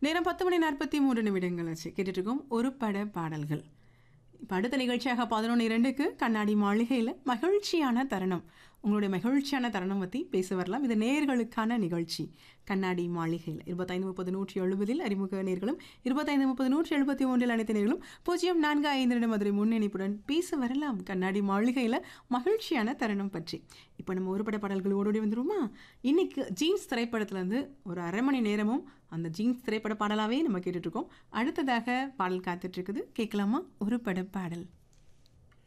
நேரம் பத்து மணி நாற்பத்தி மூன்று நிமிடங்கள் ஆச்சு கேட்டுட்டு இருக்கோம் ஒரு பட பாடல்கள் இப்போ அடுத்த நிகழ்ச்சியாக பதினொன்று இரண்டுக்கு கண்ணாடி மாளிகையில் மகிழ்ச்சியான தருணம் உங்களுடைய மகிழ்ச்சியான தருணம் பற்றி பேச வரலாம் இது நேர்களுக்கான நிகழ்ச்சி கண்ணாடி மாளிகையில் இருபத்தைந்து முப்பது நூற்றி எழுபதில் அறிமுக நேர்களும் இருபத்தைந்து முப்பது நூற்றி எழுபத்தி ஒன்றில் அனைத்து நேர்களும் பூஜ்ஜியம் நான்கு ஐந்து ரெண்டு மதுரை முன்னிணைப்புடன் பேச வரலாம் கண்ணாடி மாளிகையில் மகிழ்ச்சியான தருணம் பற்றி இப்போ நம்ம ஒரு பட பாடல்கள் ஓடோடி வந்துருமா இன்னைக்கு ஜீன்ஸ் திரைப்படத்துலேருந்து ஒரு அரை மணி நேரமும் அந்த ஜீன்ஸ் திரைப்பட பாடலாகவே நம்ம கேட்டுட்ருக்கோம் அடுத்ததாக பாடல் காத்துட்ருக்குது கேட்கலாமா ஒரு பட பாடல்